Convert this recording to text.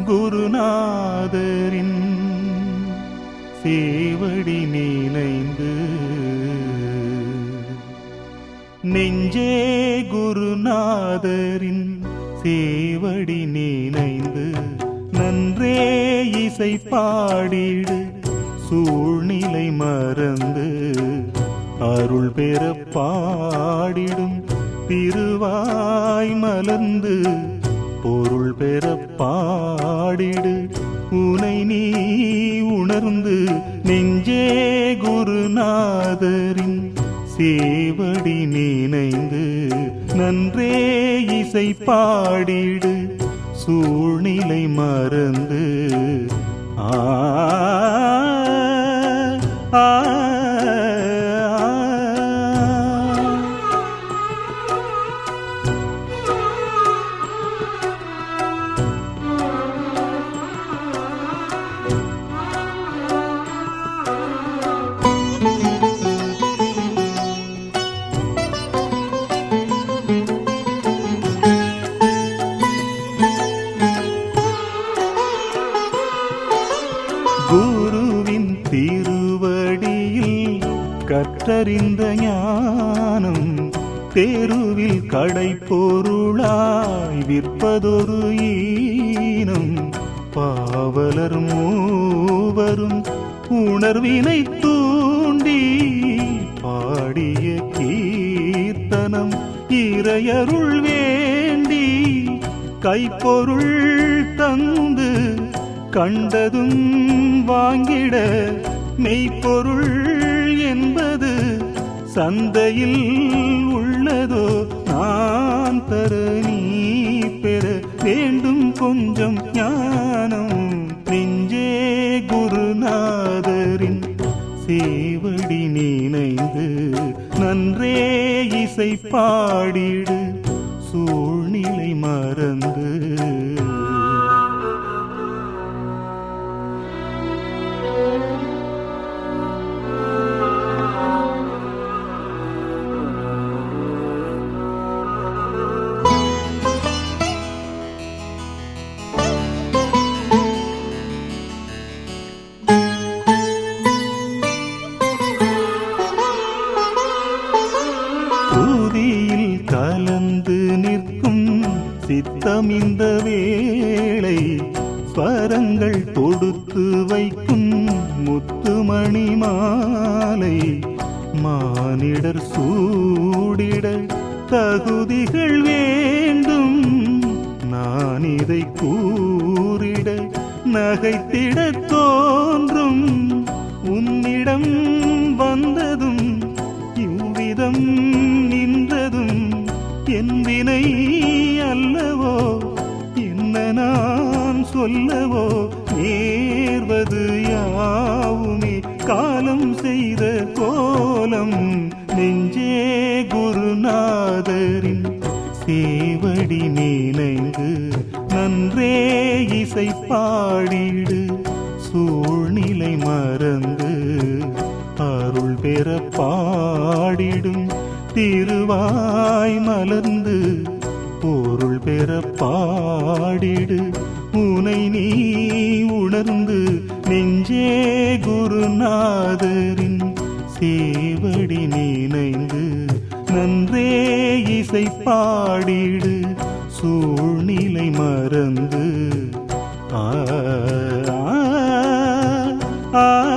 குருநாதரின் சேவடி நினைந்து நெஞ்சே குருநாதரின் சேவடி நினைந்து நன்றே இசை பாடிடு சூழ்நிலை மறந்து அருள் பெற பாடிடும் திருவாய் மலர்ந்து பொருள் பெற பாடிடு உனை நீ உணர்ந்து நெஞ்சே குருநாதரின் சேவடி நினைந்து நன்றே இசை பாடிடு சூழ்நிலை மறந்து ஆ ஆ, ஆ. குருவின் திருவடியில் கற்றறிந்த ஞானம் தெருவில் கடை பொருளாய் விற்பதொரு ஈனம் பாவலர் மூவரும் உணர்வினை தூண்டி பாடிய கீர்த்தனம் இறையருள் வேண்டி கைப்பொருள் தந்து கண்டதும் வாங்கிட மெய்ப்பொருள் என்பது சந்தையில் உள்ளதோ நான் தர நீ பெற வேண்டும் கொஞ்சம் ஞானம் நெஞ்சே குருநாதரின் சேவடி நினைந்து நன்றே இசை பாடிடு சூழ்நிலை மறந்து பூதியில் கலந்து நிற்கும் சித்தம் இந்த வேளை ஸ்வரங்கள் தொடுத்து வைக்கும் முத்துமணி மாலை மானிடர் சூடிட தகுதிகள் வேண்டும் நான் இதை கூறிட நகைத்திட தோன்றும் உன்னிடம் வந்ததும் இவ்விதம் நின்றதும் என் வினை அல்லவோ என்ன நான் சொல்லவோ நேர்வது யாவுமே காலம் செய்த கோலம் நெஞ்சே குருநாதரின் சேவடி நினைந்து நன்றே இசை பாடிடு சூழ்நிலை மறந்து அருள் பெற பாடிடும் திருவாய் மலர்ந்து பொருள் பெற பாடிடு உனை நீ உணர்ந்து நெஞ்சே குருநாதரின் சேவடி நினைந்து நன்றே இசை பாடிடு சூழ்நிலை மறந்து ஆ ஆ, ஆ